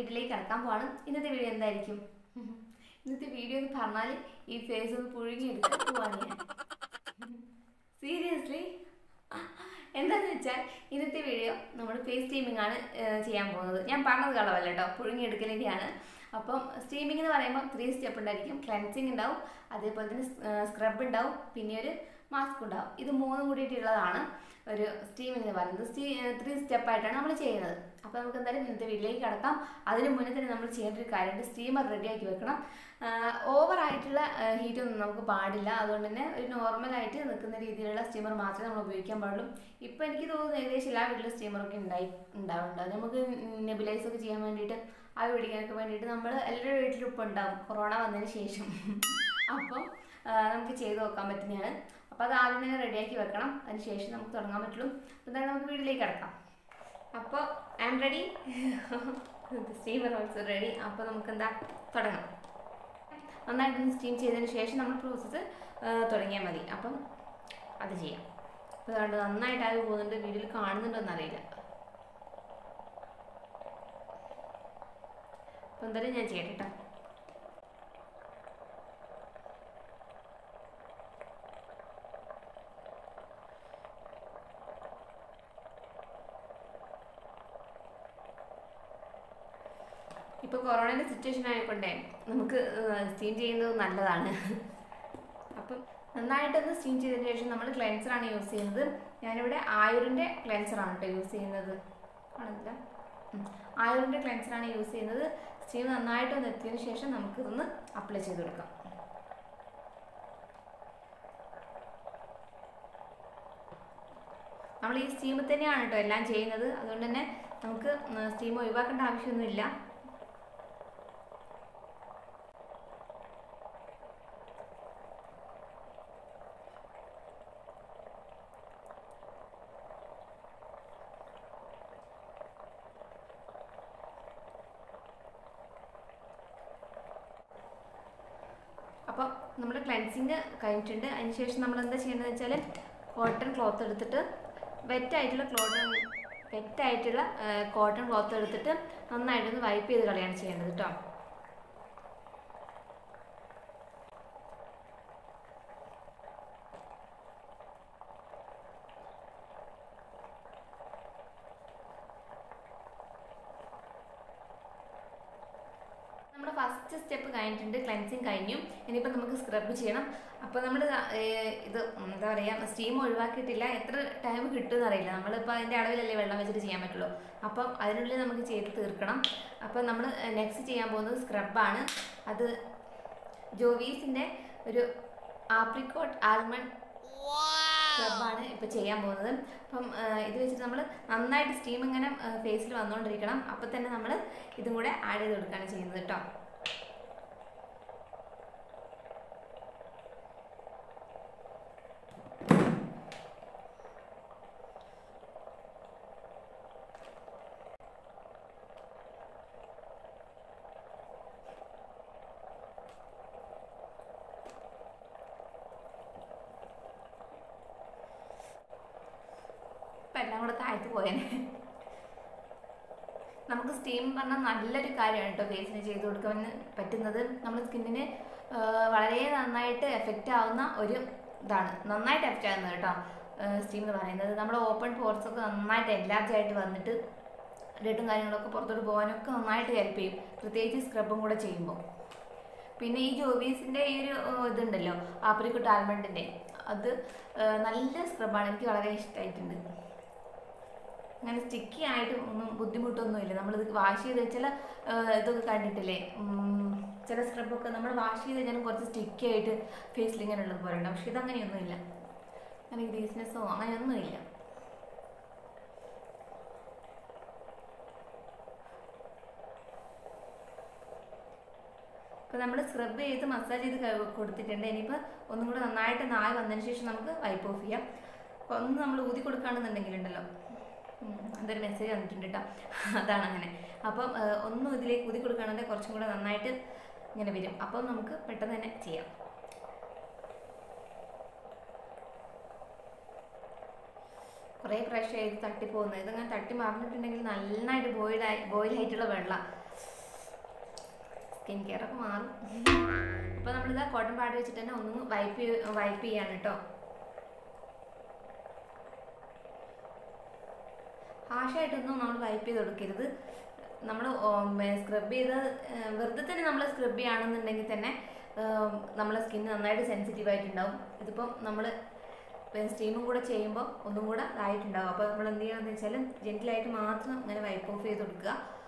വീട്ടിലേക്ക് കിടക്കാൻ പോവാണ് ഇന്നത്തെ വീഡിയോ എന്തായിരിക്കും ഇന്നത്തെ വീഡിയോ എന്ന് പറഞ്ഞാൽ ഈ ഫേസ് ഒന്ന് പുഴുങ്ങി എടുക്കാൻ പോവാണ് ഞാൻ സീരിയസ്ലി എന്താന്ന് വെച്ചാൽ ഇന്നത്തെ വീഡിയോ നമ്മൾ ഫേസ് സ്റ്റീമിംഗ് ആണ് ഏഹ്, ചെയ്യാൻ പോകുന്നത് ഞാൻ പറഞ്ഞത് കളവല്ല കേട്ടോ പുഴുങ്ങി എടുക്കലിൻ്റെയാണ് അപ്പം സ്റ്റീമിംഗ് എന്ന് പറയുമ്പോൾ ത്രീ സ്റ്റെപ്പ് ഉണ്ടായിരിക്കും ക്ലെൻസിങ് ഉണ്ടാവും അതേപോലെ തന്നെ സ്ക്രബ് ഉണ്ടാവും പിന്നെ ഒരു മാസ്ക് ഉണ്ടാവും ഇത് മൂന്നും കൂടിയിട്ടുള്ളതാണ് ഒരു സ്റ്റീമിംഗ് എന്ന് പറയുന്നത് സ്റ്റീ ത്രീ സ്റ്റെപ്പായിട്ടാണ് നമ്മൾ ചെയ്യുന്നത് അപ്പോൾ നമുക്ക് എന്തായാലും ഇന്നത്തെ വീട്ടിലേക്ക് കിടക്കാം അതിന് മുന്നേ തന്നെ നമ്മൾ ചെയ്യേണ്ട ഒരു കാര്യമുണ്ട് സ്റ്റീമർ റെഡിയാക്കി വെക്കണം ഓവർ ആയിട്ടുള്ള ഹീറ്റ് ഒന്നും നമുക്ക് പാടില്ല അതുകൊണ്ട് തന്നെ ഒരു നോർമലായിട്ട് നിൽക്കുന്ന രീതിയിലുള്ള സ്റ്റീമർ മാത്രമേ നമ്മൾ ഉപയോഗിക്കാൻ പാടുള്ളൂ ഇപ്പോൾ എനിക്ക് തോന്നുന്നു ഏകദേശം എല്ലാ വീട്ടിലും സ്റ്റീമറൊക്കെ ഉണ്ടായി ഉണ്ടാവുന്നുണ്ട് നമുക്ക് നെബിലൈസ് ഒക്കെ ചെയ്യാൻ വേണ്ടിയിട്ട് ആവി പിടിക്കാനൊക്കെ വേണ്ടിയിട്ട് നമ്മൾ എല്ലാവരുടെ വീട്ടിലും ഇപ്പോൾ ഉണ്ടാവും കൊറോണ വന്നതിന് ശേഷം അപ്പം ആ, നമുക്ക് ചെയ്ത് നോക്കാൻ പറ്റുന്നതാണ് അപ്പോൾ അത് ആദ്യം തന്നെ റെഡിയാക്കി വെക്കണം അതിന് ശേഷം നമുക്ക് തുടങ്ങാൻ പറ്റുള്ളൂ അപ്പോൾ എന്തായാലും നമുക്ക് വീട്ടിലേക്ക് കിടക്കാം അപ്പോൾ I am ready steamer also ready അപ്പോൾ നമുക്ക് എന്താ തുടങ്ങാം നന്നായിട്ടൊന്ന് സ്റ്റീം ചെയ്തതിന് ശേഷം നമ്മൾ പ്രോസസ്സ് തുടങ്ങിയാൽ മതി അപ്പം അത് ചെയ്യാം അപ്പോൾ അതുകൊണ്ട് നന്നായിട്ട് ആയി പോകുന്നുണ്ട് വീഡിയോയിൽ കാണുന്നുണ്ടോ എന്നറിയില്ല അപ്പോൾ എന്തായാലും ഞാൻ ചെയ്യട്ടെ കേട്ടോ ഇപ്പോൾ കൊറോണയുടെ സിറ്റുവേഷൻ ആയതുകൊണ്ടേ നമുക്ക് സ്റ്റീം ചെയ്യുന്നത് നല്ലതാണ് അപ്പം നന്നായിട്ടൊന്ന് സ്റ്റീം ചെയ്തതിന് ശേഷം നമ്മൾ ക്ലെൻസറാണ് യൂസ് ചെയ്യുന്നത് ഞാനിവിടെ ആയുറിൻ്റെ ക്ലെൻസറാണ് കേട്ടോ യൂസ് ചെയ്യുന്നത് കാണുന്നില്ല ഉം. ആയുറിൻ്റെ ക്ലെൻസറാണ് യൂസ് ചെയ്യുന്നത് സ്റ്റീം നന്നായിട്ടൊന്ന് എത്തിയതിന് ശേഷം നമുക്ക് ഇതൊന്ന് അപ്ലൈ ചെയ്ത് കൊടുക്കാം നമ്മൾ ഈ സ്റ്റീമിൽ തന്നെയാണ് കേട്ടോ എല്ലാം ചെയ്യുന്നത് അതുകൊണ്ട് തന്നെ നമുക്ക് സ്റ്റീം ഒഴിവാക്കേണ്ട ആവശ്യമൊന്നുമില്ല അപ്പോൾ നമ്മുടെ ക്ലെൻസിങ് കഴിഞ്ഞിട്ടുണ്ട് അതിന് ശേഷം നമ്മൾ എന്താ ചെയ്യേണ്ടതെന്ന് വെച്ചാൽ കോട്ടൺ ക്ലോത്ത് എടുത്തിട്ട് വെറ്റായിട്ടുള്ള ക്ലോത്ത് വെറ്റായിട്ടുള്ള കോട്ടൺ ക്ലോത്ത് എടുത്തിട്ട് നന്നായിട്ടൊന്ന് വൈപ്പ് ചെയ്ത് കളയാണ് ചെയ്യേണ്ടത് കേട്ടോ നമ്മുടെ ഫസ്റ്റ് സ്റ്റെപ്പ് കഴിഞ്ഞിട്ടുണ്ട് ക്ലെൻസിങ് കഴിഞ്ഞു ഇനിയിപ്പോൾ നമുക്ക് സ്ക്രബ് ചെയ്യണം അപ്പോൾ നമ്മൾ ഇത് എന്താ പറയുക സ്റ്റീം ഒഴിവാക്കിയിട്ടില്ല എത്ര ടൈം കിട്ടുമെന്ന് അറിയില്ല നമ്മളിപ്പോൾ അതിൻ്റെ അളവിലല്ലേ വെള്ളം വെച്ചിട്ട് ചെയ്യാൻ പറ്റുള്ളൂ അപ്പം അതിനുള്ളിൽ നമുക്ക് ചെയ്ത് തീർക്കണം അപ്പോൾ നമ്മൾ നെക്സ്റ്റ് ചെയ്യാൻ പോകുന്നത് സ്ക്രബാണ് അത് ജോവീസിൻ്റെ ഒരു ആപ്രിക്കോട്ട് ആൽമണ്ട് സ്ക്രബാണ് ഇപ്പോൾ ചെയ്യാൻ പോകുന്നത് അപ്പം ആ, ഇത് വെച്ചിട്ട് നമ്മൾ നന്നായിട്ട് സ്റ്റീം ഇങ്ങനെ ഫേസിൽ വന്നുകൊണ്ടിരിക്കണം അപ്പം തന്നെ നമ്മൾ ഇതും കൂടെ ആഡ് ചെയ്ത് കൊടുക്കുകയാണ് ചെയ്യുന്നത് കേട്ടോ ഇപ്പം എല്ലാം കൂടെ താഴ്ത്തു പോയേനെ നമുക്ക് സ്റ്റീം പറഞ്ഞാൽ നല്ലൊരു കാര്യമാണ് കേട്ടോ ഫേസിന് ചെയ്ത് കൊടുക്കാൻ പറ്റുന്നത് നമ്മുടെ സ്കിന്നിന് വളരെ നന്നായിട്ട് എഫക്റ്റ് ആവുന്ന ഒരു ഇതാണ് നന്നായിട്ട് എഫക്റ്റ് ആകുന്നത് കേട്ടോ സ്റ്റീം എന്ന് പറയുന്നത് നമ്മുടെ ഓപ്പൺ പോർട്സ് ഒക്കെ നന്നായിട്ട് എൻലാർജ് ആയിട്ട് വന്നിട്ട് ഡേട്ടും കാര്യങ്ങളൊക്കെ പുറത്തോട്ട് പോകാനൊക്കെ നന്നായിട്ട് ഹെൽപ്പ് ചെയ്യും പ്രത്യേകിച്ച് സ്ക്രബും കൂടെ ചെയ്യുമ്പോൾ പിന്നെ ഈ ജോബീസിൻ്റെ ഈ ഒരു ഏഹ്, ഇതുണ്ടല്ലോ ആപ്രിക്കോട്ട് ആൽമണ്ടിൻ്റെ അത് ഏഹ്, നല്ല സ്ക്രബാണ് എനിക്ക് വളരെ ഇഷ്ടമായിട്ടുണ്ട് അങ്ങനെ സ്റ്റിക്കി ആയിട്ട് ഒന്നും ബുദ്ധിമുട്ടൊന്നുമില്ല നമ്മളിത് വാഷ് ചെയ്ത് ചില ഏഹ്, ഇതൊക്കെ കണ്ടിട്ടില്ലേ ഉം, ചില സ്ക്രബൊക്കെ നമ്മൾ വാഷ് ചെയ്ത് കഴിഞ്ഞാൽ കുറച്ച് സ്റ്റിക്കി ആയിട്ട് ഫേസിൽ ഇങ്ങനെ ഉള്ളത് പോലെ ഉണ്ടാവും പക്ഷെ ഇതങ്ങനെയൊന്നുമില്ല അങ്ങനെ ഗ്രീസ്നെസ്സോ അങ്ങനെയൊന്നുമില്ല അപ്പോൾ നമ്മൾ സ്ക്രബ് ചെയ്ത് മസാജ് ചെയ്ത് ക- കൊടുത്തിട്ടുണ്ട് ഇനിയിപ്പോൾ ഒന്നും കൂടെ നന്നായിട്ട് നായ വന്നതിന് ശേഷം നമുക്ക് വൈപ്പ് ഓഫ് ചെയ്യാം അപ്പോൾ ഒന്ന് നമ്മൾ ഊതി കൊടുക്കുകയാണെന്നുണ്ടെങ്കിലുണ്ടല്ലോ ഉം, അതൊരു മെസ്സേജ് വന്നിട്ടുണ്ട് കേട്ടോ അതാണ് അങ്ങനെ അപ്പം ആ, ഒന്ന് ഇതിലേക്ക് ഊതി കൊടുക്കുകയാണെങ്കിൽ കുറച്ചും കൂടെ നന്നായിട്ട് ഇങ്ങനെ വരും അപ്പം നമുക്ക് പെട്ടെന്ന് തന്നെ ചെയ്യാം കുറേ പ്രാവശ്യം ഇത് തട്ടിപ്പോകുന്നത് ഇതങ്ങനെ തട്ടി മറിഞ്ഞിട്ടുണ്ടെങ്കിൽ നന്നായിട്ട് ബോയിലായി ബോയിലായിട്ടുള്ള വെള്ളം സ്കിൻ കെയർ ഒക്കെ മാറും അപ്പോൾ നമ്മളിതാ കോട്ടൺ പാഡ് വെച്ചിട്ട് തന്നെ ഒന്ന് വൈപ്പ് വൈപ്പ് ചെയ്യാണ് കേട്ടോ ഹാഷായിട്ടൊന്നും നമ്മൾ വൈപ്പ് ചെയ്ത് കൊടുക്കരുത് നമ്മൾ സ്ക്രബ് ചെയ്ത് ഏർ വെറുതെ തന്നെ നമ്മൾ സ്ക്രബ് ചെയ്യുകയാണെന്നുണ്ടെങ്കിൽ തന്നെ നമ്മളെ സ്കിൻ നന്നായിട്ട് സെൻസിറ്റീവ് ആയിട്ടുണ്ടാവും ഇതിപ്പം നമ്മൾ സ്റ്റീമും കൂടെ ചെയ്യുമ്പോൾ ഒന്നും കൂടെ ആയിട്ടുണ്ടാവും അപ്പോൾ നമ്മൾ എന്ത് ചെയ്യണമെന്ന് വെച്ചാൽ ജെൻറ്റിലായിട്ട് മാത്രം ഇങ്ങനെ വൈപ്പ് ഓഫ് ചെയ്ത് കൊടുക്കുക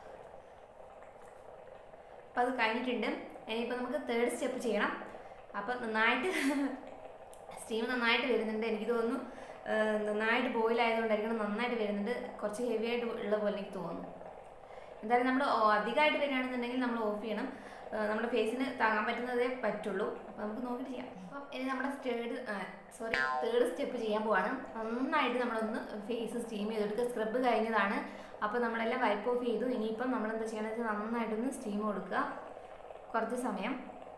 അപ്പോൾ അത് കഴിഞ്ഞിട്ടുണ്ട് ഇനിയിപ്പോൾ നമുക്ക് തേർഡ് സ്റ്റെപ്പ് ചെയ്യണം അപ്പോൾ നന്നായിട്ട് സ്റ്റീം നന്നായിട്ട് വരുന്നുണ്ട് എനിക്ക് തോന്നുന്നു ഏഹ് നന്നായിട്ട് ബോയിൽ ആയതുകൊണ്ടായിരിക്കണം നന്നായിട്ട് വരുന്നുണ്ട് കുറച്ച് ഹെവി ആയിട്ട് ഉള്ള പോലെ എനിക്ക് തോന്നുന്നു എന്തായാലും നമ്മൾ അധികമായിട്ട് വരികയാണെന്നുണ്ടെങ്കിൽ നമ്മൾ ഓഫ് ചെയ്യണം ഏഹ് നമ്മുടെ ഫേസിന് താങ്ങാൻ പറ്റുന്നതേ പറ്റുള്ളൂ അപ്പോൾ നമുക്ക് നോക്കിയിട്ട് ചെയ്യാം അപ്പം ഇനി നമ്മുടെ തേർഡ് സോറി തേർഡ് സ്റ്റെപ്പ് ചെയ്യാൻ പോവാണ് നന്നായിട്ട് നമ്മളൊന്ന് ഫേസ് സ്റ്റീം ചെയ്തെടുക്കുക സ്ക്രബ് കഴിഞ്ഞതാണ് അപ്പോൾ നമ്മളെല്ലാം വൈപ്പ് ഓഫ് ചെയ്തു ഇനിയിപ്പം നമ്മൾ എന്താ ചെയ്യണമെന്ന് വെച്ചാൽ നന്നായിട്ടൊന്ന് സ്റ്റീം കൊടുക്കുക കുറച്ച് സമയം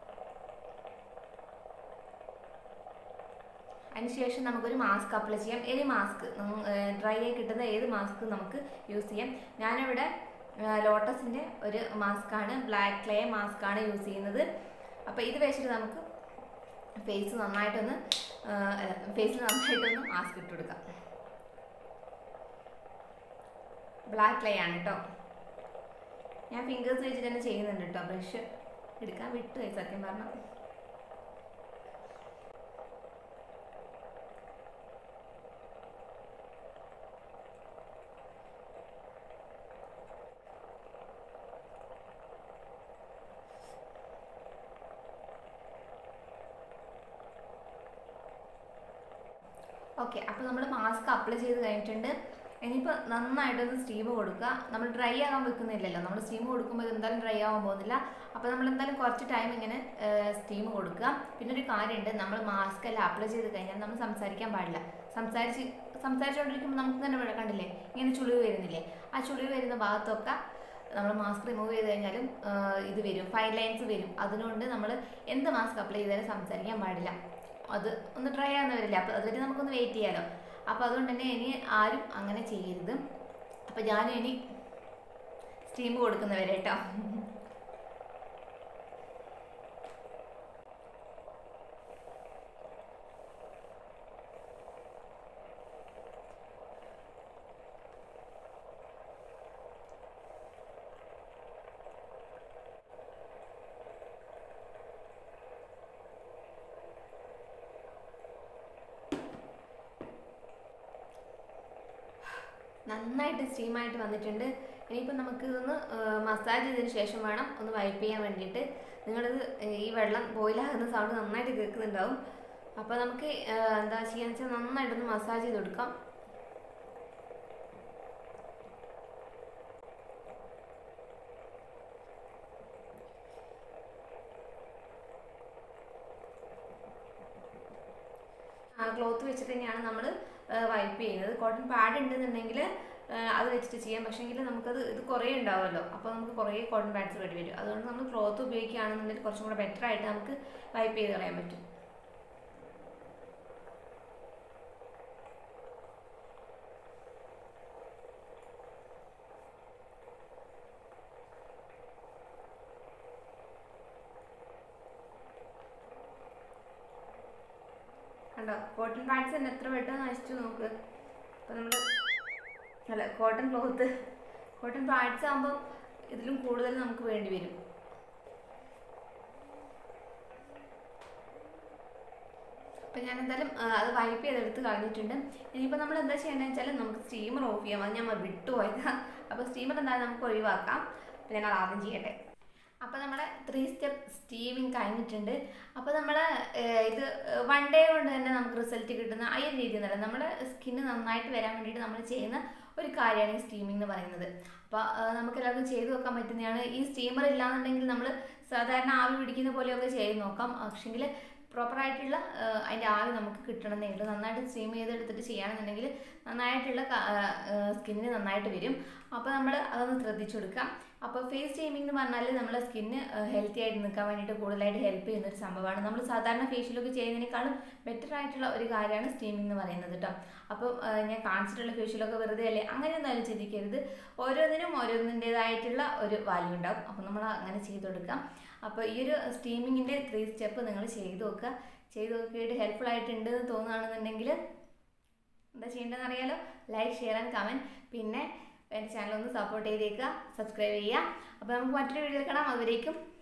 അതിനുശേഷം നമുക്കൊരു മാസ്ക് അപ്ലൈ ചെയ്യാം ഏത് മാസ്ക് ഡ്രൈ ആയി കിട്ടുന്ന ഏത് മാസ്ക് നമുക്ക് യൂസ് ചെയ്യാം ഞാനിവിടെ ലോട്ടസിൻ്റെ ഒരു മാസ്കാണ് ബ്ലാക്ക് ക്ലേ മാസ്കാണ് യൂസ് ചെയ്യുന്നത് അപ്പോൾ ഇത് വെച്ചിട്ട് നമുക്ക് ഫേസ് നന്നായിട്ടൊന്ന് ഫേസിൽ നന്നായിട്ടൊന്ന് മാസ്ക് ഇട്ട് കൊടുക്കാം ബ്ലാക്ക് ക്ലേ ആണ് കേട്ടോ ഞാൻ ഫിംഗേഴ്സ് വെച്ചിട്ട് തന്നെ ചെയ്യുന്നുണ്ട് കേട്ടോ ബ്രഷ് എടുക്കാൻ വിട്ടുപോയി സത്യം പറഞ്ഞാൽ ഓക്കെ അപ്പോൾ നമ്മൾ മാസ്ക് അപ്ലൈ ചെയ്ത് കഴിഞ്ഞിട്ടുണ്ട് ഇനിയിപ്പോൾ നന്നായിട്ടൊന്ന് സ്റ്റീം കൊടുക്കുക നമ്മൾ ഡ്രൈ ആകാൻ വെക്കുന്നില്ലല്ലോ നമ്മൾ സ്റ്റീം കൊടുക്കുമ്പോൾ ഇത് എന്തായാലും ഡ്രൈ ആവാൻ പോകുന്നില്ല അപ്പോൾ നമ്മൾ എന്തായാലും കുറച്ച് ടൈം ഇങ്ങനെ സ്റ്റീം കൊടുക്കുക പിന്നെ ഒരു കാര്യമുണ്ട് നമ്മൾ മാസ്ക് എല്ലാം അപ്ലൈ ചെയ്ത് കഴിഞ്ഞാൽ നമ്മൾ സംസാരിക്കാൻ പാടില്ല സംസാരിച്ച് സംസാരിച്ചുകൊണ്ടിരിക്കുമ്പോൾ നമുക്ക് തന്നെ ഇവിടെ കണ്ടില്ലേ ഇങ്ങനെ ചുളിവ് വരുന്നില്ലേ ആ ചുളിവ് വരുന്ന ഭാഗത്തൊക്കെ നമ്മൾ മാസ്ക് റിമൂവ് ചെയ്ത് കഴിഞ്ഞാലും ഇത് വരും ഫൈൻ ലൈൻസ് വരും അതുകൊണ്ട് നമ്മൾ എന്ത് മാസ്ക് അപ്ലൈ ചെയ്താലും സംസാരിക്കാൻ പാടില്ല അത് ഒന്ന് ട്രൈ ആവുന്ന വരില്ല അപ്പോൾ അതുവരെ നമുക്കൊന്ന് വെയിറ്റ് ചെയ്യാലോ അപ്പോൾ അതുകൊണ്ട് തന്നെ ഇനി ആരും അങ്ങനെ ചെയ്യരുത് അപ്പോൾ ഞാനും ഇനി സ്റ്റീം കൊടുക്കുന്നവരെ കേട്ടോ നന്നായിട്ട് സ്റ്റീമായിട്ട് വന്നിട്ടുണ്ട് ഇനിയിപ്പോൾ നമുക്ക് ഇതൊന്ന് മസാജ് ചെയ്തതിന് ശേഷം വേണം ഒന്ന് വൈപ്പ് ചെയ്യാൻ വേണ്ടിയിട്ട് നിങ്ങളിത് ഈ വെള്ളം ബോയിലാകുന്ന സൗണ്ട് നന്നായിട്ട് കേൾക്കുന്നുണ്ടാവും അപ്പോൾ നമുക്ക് എന്താ ചെയ്യാന്ന് വെച്ചാൽ നന്നായിട്ടൊന്ന് മസാജ് ചെയ്ത് കൊടുക്കാം ആ ക്ലോത്ത് വെച്ചിട്ട് തന്നെയാണ് നമ്മൾ വൈപ്പ് ചെയ്യുന്നത് കോട്ടൺ പാഡ് ഉണ്ടെന്നുണ്ടെങ്കിൽ അത് വെച്ചിട്ട് ചെയ്യാം പക്ഷേങ്കിൽ നമുക്കത് ഇത് കുറേ ഉണ്ടാവുമല്ലോ അപ്പോൾ നമുക്ക് കുറേ കോട്ടൺ പാഡ്സ് വേണ്ടി വരും അതുകൊണ്ട് നമ്മൾ ക്ലോത്ത് ഉപയോഗിക്കുകയാണെന്നുണ്ടെങ്കിൽ കുറച്ചും കൂടെ ബെറ്റർ ആയിട്ട് നമുക്ക് വൈപ്പ് ചെയ്ത് കളയാൻ പറ്റും കണ്ടോ കോട്ടൺ പാഡ്സ് തന്നെ എത്ര പെട്ടെന്ന് നശിച്ചു നോക്ക് അപ്പോൾ നമ്മൾ അല്ല കോട്ടൺ ക്ലോത്ത് കോട്ടൺ പാഡ്സ് ആകുമ്പോൾ ഇതിലും കൂടുതൽ നമുക്ക് വേണ്ടി വരും അപ്പം ഞാൻ എന്തായാലും അത് വൈപ്പ് ചെയ്തെടുത്ത് കളഞ്ഞിട്ടുണ്ട് ഇനിയിപ്പോൾ നമ്മൾ എന്താ ചെയ്യേണ്ടതെന്ന് വെച്ചാൽ നമുക്ക് സ്റ്റീമർ ഓഫ് ചെയ്യാം അത് ഞാൻ വിട്ടുപോയതാ അപ്പോൾ സ്റ്റീമർ എന്തായാലും നമുക്ക് ഒഴിവാക്കാം അപ്പം ഞാൻ അത് ആദ്യം ചെയ്യട്ടെ അപ്പോൾ നമ്മുടെ ത്രീ സ്റ്റെപ്പ് സ്റ്റീമിങ് കഴിഞ്ഞിട്ടുണ്ട് അപ്പോൾ നമ്മൾ ഇത് വൺ ഡേ കൊണ്ട് തന്നെ നമുക്ക് റിസൾട്ട് കിട്ടുന്ന ആ ഒരു രീതി എന്നല്ല നമ്മുടെ സ്കിന്ന് നന്നായിട്ട് വരാൻ വേണ്ടിയിട്ട് നമ്മൾ ചെയ്യുന്ന ഒരു കാര്യമാണ് ഈ സ്റ്റീമിംഗ് എന്ന് പറയുന്നത് അപ്പോൾ നമുക്ക് എല്ലാവർക്കും ചെയ്തു നോക്കാൻ പറ്റുന്നതാണ് ഈ സ്റ്റീമർ ഇല്ലാന്നുണ്ടെങ്കിൽ നമ്മൾ സാധാരണ ആവി പിടിക്കുന്ന പോലെയൊക്കെ ചെയ്ത് നോക്കാം പക്ഷെങ്കിൽ പ്രോപ്പറായിട്ടുള്ള അതിൻ്റെ ആവി നമുക്ക് കിട്ടണമെന്നേ ഉള്ളൂ നന്നായിട്ട് സ്റ്റീം ചെയ്തെടുത്തിട്ട് ചെയ്യുകയാണെന്നുണ്ടെങ്കിൽ നന്നായിട്ടുള്ള സ്കിന്നിന് നന്നായിട്ട് വരും അപ്പോൾ നമ്മൾ അതൊന്ന് ശ്രദ്ധിച്ചു കൊടുക്കാം അപ്പോൾ ഫേസ് സ്റ്റീമിംഗ് എന്ന് പറഞ്ഞാൽ നമ്മുടെ സ്കിന്ന് ഹെൽത്തി ആയിട്ട് നിൽക്കാൻ വേണ്ടിയിട്ട് കൂടുതലായിട്ട് ഹെൽപ്പ് ചെയ്യുന്ന ഒരു സംഭവമാണ് നമ്മൾ സാധാരണ ഫേഷ്യലൊക്കെ ചെയ്യുന്നതിനേക്കാളും ബെറ്റർ ആയിട്ടുള്ള ഒരു കാര്യമാണ് സ്റ്റീമിംഗ് എന്ന് പറയുന്നത് കേട്ടോ അപ്പോൾ ഞാൻ കാണിച്ചിട്ടുള്ള ഫേഷ്യലൊക്കെ വെറുതെ അല്ലേ അങ്ങനെ എന്തായാലും ചിന്തിക്കരുത് ഓരോന്നിനും ഓരോന്നിൻ്റെതായിട്ടുള്ള ഒരു വാല്യൂ ഉണ്ടാവും അപ്പോൾ നമ്മൾ അങ്ങനെ ചെയ്ത് കൊടുക്കാം അപ്പോൾ ഈ ഒരു സ്റ്റീമിങ്ങിൻ്റെ ത്രീ സ്റ്റെപ്പ് നിങ്ങൾ ചെയ്ത് നോക്കുക ചെയ്ത് നോക്കിയിട്ട് ഹെൽപ്ഫുൾ ആയിട്ടുണ്ട് എന്ന് തോന്നുകയാണെന്നുണ്ടെങ്കിൽ എന്താ ചെയ്യേണ്ടതെന്ന് അറിയാലോ ലൈക്ക് ഷെയർ ആൻഡ് കമൻറ്റ് പിന്നെ എൻ്റെ ചാനൽ ഒന്ന് സപ്പോർട്ട് ചെയ്തേക്കുക സബ്സ്ക്രൈബ് ചെയ്യുക അപ്പോൾ നമുക്ക് മറ്റൊരു വീഡിയോ കാണാം അതുവരേക്കും